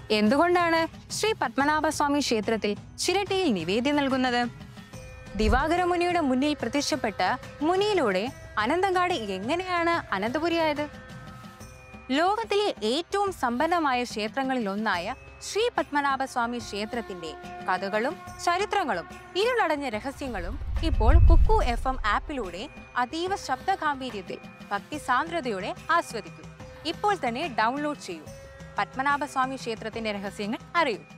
എന്തുകൊണ്ടാണ് ശ്രീ പത്മനാഭസ്വാമി ക്ഷേത്രത്തിൽ ചിരട്ടയിൽ നിവേദ്യം നൽകുന്നത് ദിവാകര മുനിയുടെ മുന്നിൽ പ്രത്യക്ഷപ്പെട്ട മുനിയിലൂടെ അനന്തങ്കാട് എങ്ങനെയാണ് അനന്തപുരിയായത് ലോകത്തിലെ ഏറ്റവും സമ്പന്നമായ ക്ഷേത്രങ്ങളിൽ ഒന്നായ ശ്രീ പത്മനാഭസ്വാമി ക്ഷേത്രത്തിന്റെ കഥകളും ചരിത്രങ്ങളും ഇരുളടഞ്ഞ രഹസ്യങ്ങളും ഇപ്പോൾ കുക്കു എഫ് എം ആപ്പിലൂടെ അതീവ ശബ്ദ ഗാംഭീര്യത്തിൽ ഭക്തി സാന്ദ്രതയോടെ ആസ്വദിക്കൂ ഇപ്പോൾ തന്നെ ഡൗൺലോഡ് ചെയ്യൂ പത്മനാഭസ്വാമി ക്ഷേത്രത്തിന്റെ രഹസ്യങ്ങൾ അറിയൂ